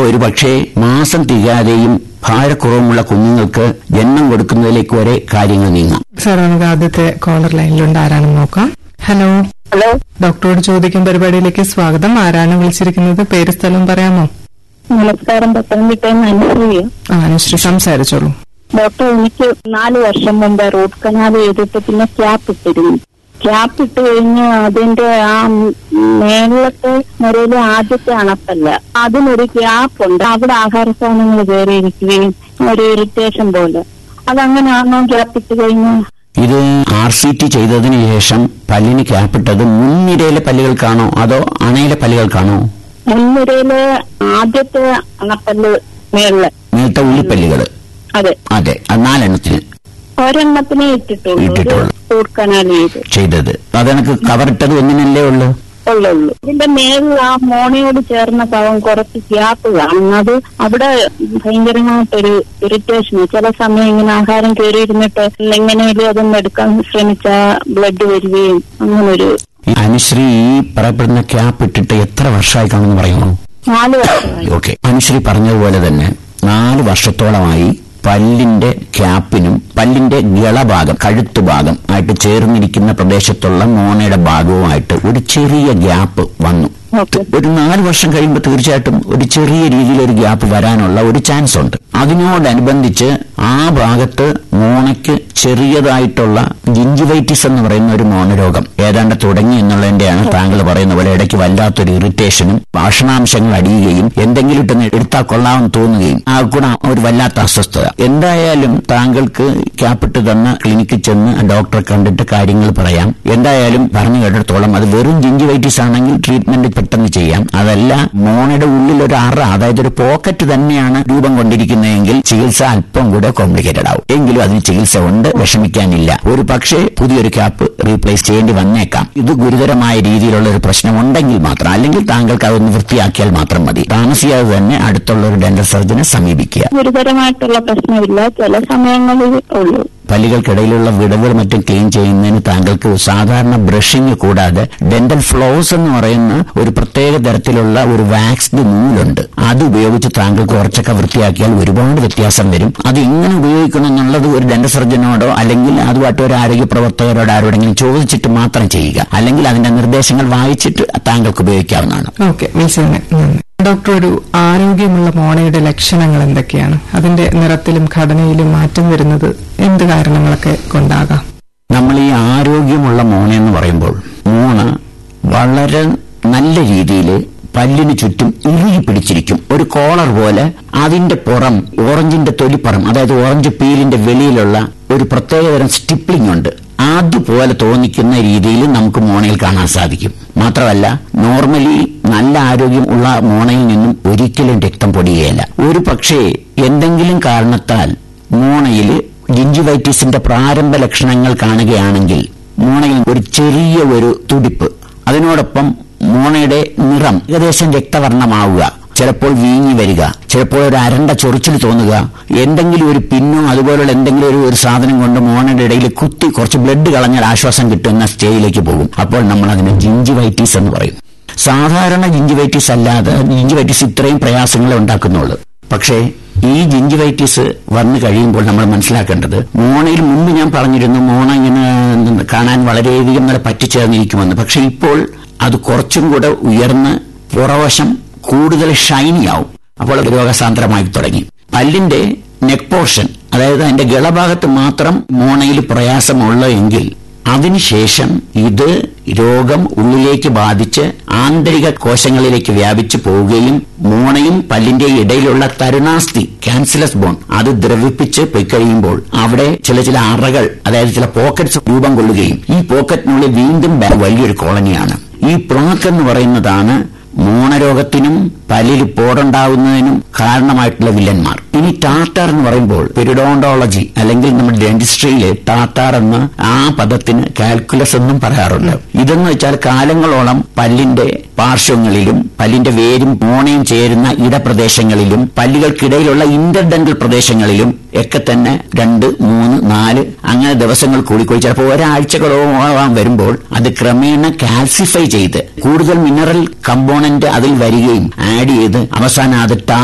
ഒരു പക്ഷേ മാസം തികയാതെയും ഭാരക്കുറവുമുള്ള കുഞ്ഞുങ്ങൾക്ക് ജന്മം കൊടുക്കുന്നതിലേക്ക് വരെ കാര്യങ്ങൾ നീങ്ങാം സാർ നമുക്ക് ആദ്യത്തെ കോളർ ലൈനിലുണ്ട് ആരാണെന്ന് നോക്കാം ഹലോ ഹലോ ഡോക്ടറോട് ചോദിക്കും പരിപാടിയിലേക്ക് സ്വാഗതം ആരാണ് വിളിച്ചിരിക്കുന്നത് പേര് സ്ഥലം പറയാമോ നമസ്കാരം പത്തനംതിട്ടയിൽ നിന്ന് അനുസരിയ ആ അനുശ്രീ സംസാരിച്ചോളൂ ഡോക്ടർ എനിക്ക് നാല് വർഷം മുമ്പ് റൂട്ട് കനാൽ ചെയ്തിട്ട് പിന്നെ ക്യാപ്പ് ഇട്ടിരുന്നു ക്യാപ്പ് ഇട്ട് കഴിഞ്ഞ് അതിന്റെ ആ മേളത്തെ മുരയിലെ ആദ്യത്തെ അണപ്പല്ല അതിനൊരു ഗ്യാപ്പ് ഉണ്ട് അവിടെ ആഹാര സാധനങ്ങൾ കയറിയിരിക്കുകയും ഒരു ഇറിറ്റേഷൻ പോലെ അതങ്ങനെയാണോ ഗ്യാപ്പ് ഇട്ട് കഴിഞ്ഞ് ഇത് ആർ സി ടി ചെയ്തതിനു ശേഷം പല്ലിന് ക്യാപ്പിട്ടത് മുൻനിരയിലെ പല്ലുകൾക്കാണോ അതോ അണയിലെ പല്ലുകൾക്കാണോ മുൻനിരയിലെ ആദ്യത്തെ അണപ്പല്ല് മേളില് നേരത്തെ ഉള്ളിപ്പല്ലുകൾ അതെ അതെ അത് നാലെണ്ണത്തിന് ഒരെണ്ണത്തിനെ ഇട്ടിട്ടുള്ളൂ ഒരു ഇട്ടിട്ടുള്ളൂ. റൂട്ട് കനാൽ ചെയ്ത് ചെയ്തത് അതെനക്ക് കവറിട്ടത് ഒന്നിനല്ലേ ഉള്ളൂ ഉള്ളൂ ഇതിന്റെ മേളിൽ ആ മോണയോട് ചേർന്ന ഭാഗം കുറച്ച് ഗ്യാപ്പ് കാണും അത് അവിടെ ഭയങ്കരമായിട്ടൊരു ഇറിറ്റേഷൻ ചില സമയം ഇങ്ങനെ ആഹാരം കയറിയിരുന്നിട്ട് എങ്ങനെയും അതൊന്ന് എടുക്കാൻ ശ്രമിച്ചാ ബ്ലഡ് വരികയും അങ്ങനൊരു ഈ അനുശ്രീ ഈ പറയപ്പെടുന്ന ക്യാപ്പ് ഇട്ടിട്ട് എത്ര വർഷമായി കാണുമെന്ന് പറയുമോ നാല് വർഷമായി ഓക്കെ അനുശ്രീ പറഞ്ഞതുപോലെ തന്നെ നാല് വർഷത്തോളമായി പല്ലിന്റെ ക്യാപ്പിനും പല്ലിന്റെ ഗളഭാഗം കഴുത്തു ഭാഗം ആയിട്ട് ചേർന്നിരിക്കുന്ന പ്രദേശത്തുള്ള മോണയുടെ ഭാഗവുമായിട്ട് ഒരു ചെറിയ ഗ്യാപ്പ് വന്നു ഓക്കെ ഒരു നാല് വർഷം കഴിയുമ്പോൾ തീർച്ചയായിട്ടും ഒരു ചെറിയ രീതിയിൽ ഒരു ഗ്യാപ്പ് വരാനുള്ള ഒരു ചാൻസ് ഉണ്ട് അതിനോടനുബന്ധിച്ച് ആ ഭാഗത്ത് മോണയ്ക്ക് ചെറിയതായിട്ടുള്ള ജിഞ്ചിവൈറ്റിസ് എന്ന് പറയുന്ന ഒരു മോണരോഗം ഏതാണ്ട് തുടങ്ങി എന്നുള്ളതിന്റെയാണ് താങ്കൾ പറയുന്ന പോലെ ഇടയ്ക്ക് വല്ലാത്തൊരു ഇറിറ്റേഷനും ഭാഷണാംശങ്ങൾ അടിയുകയും എന്തെങ്കിലും ഇട്ടൊന്ന് എടുത്താൽ കൊള്ളാമെന്ന് തോന്നുകയും ആ കൂടെ ഒരു വല്ലാത്ത അസ്വസ്ഥത എന്തായാലും താങ്കൾക്ക് ക്യാപ്പിട്ട് തന്ന ക്ലിനിക്കിൽ ചെന്ന് ഡോക്ടറെ കണ്ടിട്ട് കാര്യങ്ങൾ പറയാം എന്തായാലും പറഞ്ഞു കേട്ടിടത്തോളം അത് വെറും ജിഞ്ചിവൈറ്റിസ് ആണെങ്കിൽ ട്രീറ്റ്മെന്റ് പെട്ടെന്ന് ചെയ്യാം അതല്ല മോണയുടെ ഉള്ളിൽ ഒരു അറ അതായത് ഒരു പോക്കറ്റ് തന്നെയാണ് രൂപം കൊണ്ടിരിക്കുന്നതെങ്കിൽ ചികിത്സ അല്പം കൂടെ കോംപ്ലിക്കേറ്റഡ് ആവും എങ്കിലും അതിന് ചികിത്സ ഉണ്ട് വിഷമിക്കാനില്ല ഒരു പക്ഷേ പുതിയൊരു ക്യാപ്പ് റീപ്ലേസ് ചെയ്യേണ്ടി വന്നേക്കാം ഇത് ഗുരുതരമായ രീതിയിലുള്ള ഒരു പ്രശ്നം ഉണ്ടെങ്കിൽ മാത്രം അല്ലെങ്കിൽ താങ്കൾക്ക് അതൊന്ന് വൃത്തിയാക്കിയാൽ മാത്രം മതി താമസിയാതെ തന്നെ അടുത്തുള്ള ഒരു ഡെന്റൽ സർജനെ സമീപിക്കുക ഗുരുതരമായിട്ടുള്ള പ്രശ്നമില്ല ചില സമയങ്ങളിൽ ഉള്ളൂ പല്ലുകൾക്കിടയിലുള്ള വിടവുകൾ മറ്റും ക്ലീൻ ചെയ്യുന്നതിന് താങ്കൾക്ക് സാധാരണ ബ്രഷിംഗ് കൂടാതെ ഡെന്റൽ ഫ്ലോസ് എന്ന് പറയുന്ന ഒരു പ്രത്യേക തരത്തിലുള്ള ഒരു വാക്സ്ഡ് നൂലുണ്ട് അത് ഉപയോഗിച്ച് താങ്കൾക്ക് കുറച്ചൊക്കെ വൃത്തിയാക്കിയാൽ ഒരുപാട് വ്യത്യാസം വരും അത് എങ്ങനെ ഉപയോഗിക്കണം എന്നുള്ളത് ഒരു ഡെന്റൽ സർജനോടോ അല്ലെങ്കിൽ അതുമായിട്ട് ഒരു ആരോഗ്യ പ്രവർത്തകരോട് ആരോടെങ്കിലും ചോദിച്ചിട്ട് മാത്രം ചെയ്യുക അല്ലെങ്കിൽ അതിന്റെ നിർദ്ദേശങ്ങൾ വായിച്ചിട്ട് താങ്കൾക്ക് ഉപയോഗിക്കാവുന്നതാണ് ഓക്കെ വിളിച്ചതിന് നന്ദി ഡോക്ടർ ഒരു ആരോഗ്യമുള്ള മോണയുടെ ലക്ഷണങ്ങൾ എന്തൊക്കെയാണ് അതിന്റെ നിറത്തിലും ഘടനയിലും മാറ്റം വരുന്നത് എന്ത് കാരണങ്ങളൊക്കെ കൊണ്ടാകാം നമ്മൾ ഈ ആരോഗ്യമുള്ള മോണ എന്ന് പറയുമ്പോൾ മോണ വളരെ നല്ല രീതിയിൽ പല്ലിന് ചുറ്റും ഇറുകി പിടിച്ചിരിക്കും ഒരു കോളർ പോലെ അതിന്റെ പുറം ഓറഞ്ചിന്റെ തൊലിപ്പുറം അതായത് ഓറഞ്ച് പീലിന്റെ വെളിയിലുള്ള ഒരു പ്രത്യേകതരം സ്റ്റിപ്ലിംഗ് ഉണ്ട് അതുപോലെ തോന്നിക്കുന്ന രീതിയിൽ നമുക്ക് മോണയിൽ കാണാൻ സാധിക്കും മാത്രമല്ല നോർമലി നല്ല ആരോഗ്യം ഉള്ള മോണയിൽ നിന്നും ഒരിക്കലും രക്തം പൊടിയുകയില്ല ഒരു പക്ഷേ എന്തെങ്കിലും കാരണത്താൽ മോണയിൽ ജിഞ്ചിവൈറ്റിസിന്റെ പ്രാരംഭ ലക്ഷണങ്ങൾ കാണുകയാണെങ്കിൽ മോണയിൽ ഒരു ചെറിയ ഒരു തുടിപ്പ് അതിനോടൊപ്പം മോണയുടെ നിറം ഏകദേശം രക്തവർണ്ണമാവുക ചിലപ്പോൾ വീങ്ങി വരിക ചിലപ്പോൾ ഒരു അരണ്ട ചൊറിച്ചിൽ തോന്നുക എന്തെങ്കിലും ഒരു പിന്നോ അതുപോലുള്ള എന്തെങ്കിലും ഒരു ഒരു സാധനം കൊണ്ട് മോണയുടെ ഇടയിൽ കുത്തി കുറച്ച് ബ്ലഡ് കളഞ്ഞാൽ ആശ്വാസം കിട്ടുന്ന സ്റ്റേജിലേക്ക് പോകും അപ്പോൾ നമ്മൾ അതിനെ ജിഞ്ചിവൈറ്റീസ് എന്ന് പറയും സാധാരണ ജിഞ്ചിവൈറ്റീസ് അല്ലാതെ ജിഞ്ചിവൈറ്റീസ് ഇത്രയും പ്രയാസങ്ങളെ ഉണ്ടാക്കുന്നുള്ളൂ പക്ഷേ ഈ ജിഞ്ചിവൈറ്റിസ് വന്നു കഴിയുമ്പോൾ നമ്മൾ മനസ്സിലാക്കേണ്ടത് മോണയിൽ മുമ്പ് ഞാൻ പറഞ്ഞിരുന്നു മോണ ഇങ്ങനെ കാണാൻ വളരെയധികം നല്ല പറ്റിച്ചേർന്നിരിക്കുമെന്ന് പക്ഷെ ഇപ്പോൾ അത് കുറച്ചും കൂടെ ഉയർന്ന് പുറവശം കൂടുതൽ ഷൈനി ആവും അപ്പോൾ അത് രോഗസാന്ദ്രമായി തുടങ്ങി പല്ലിന്റെ നെക്ക് പോർഷൻ അതായത് അതിന്റെ ഗളഭാഗത്ത് മാത്രം മോണയിൽ പ്രയാസമുള്ള എങ്കിൽ അതിനുശേഷം ഇത് രോഗം ഉള്ളിലേക്ക് ബാധിച്ച് ആന്തരിക കോശങ്ങളിലേക്ക് വ്യാപിച്ചു പോവുകയും മോണയും പല്ലിന്റെ ഇടയിലുള്ള തരുണാസ്ഥി ക്യാൻസിലസ് ബോൺ അത് ദ്രവിപ്പിച്ച് പോയി കഴിയുമ്പോൾ അവിടെ ചില ചില അറകൾ അതായത് ചില പോക്കറ്റ്സ് രൂപം കൊള്ളുകയും ഈ പോക്കറ്റിനുള്ളിൽ വീണ്ടും ബ- വലിയൊരു കോളനിയാണ് ഈ പ്ലാക്ക് എന്ന് പറയുന്നതാണ് മോണരോഗത്തിനും പല്ലിൽ പോടുണ്ടാവുന്നതിനും കാരണമായിട്ടുള്ള വില്ലന്മാർ ഇനി ടാറ്റാർ എന്ന് പറയുമ്പോൾ പെരിഡോണ്ടോളജി അല്ലെങ്കിൽ നമ്മുടെ ഡെന്റിസ്ട്രിയിൽ ടാറ്റാർ എന്ന ആ പദത്തിന് കാൽക്കുലസ് എന്നും പറയാറുണ്ട് ഇതെന്ന് വെച്ചാൽ കാലങ്ങളോളം പല്ലിന്റെ പാർശ്വങ്ങളിലും പല്ലിന്റെ വേരും മോണയും ചേരുന്ന ഇടപ്രദേശങ്ങളിലും പല്ലുകൾക്കിടയിലുള്ള ഇന്റർഡെന്റൽ പ്രദേശങ്ങളിലും ഒക്കെ തന്നെ രണ്ട് മൂന്ന് നാല് അങ്ങനെ ദിവസങ്ങൾ കൂടിക്കൂടി ചിലപ്പോൾ ഒരാഴ്ചകളോളം വരുമ്പോൾ അത് ക്രമേണ കാൽസിഫൈ ചെയ്ത് കൂടുതൽ മിനറൽ കമ്പോണന്റ് അതിൽ വരികയും ആഡ് ചെയ്ത് അവസാനം അത് ടാ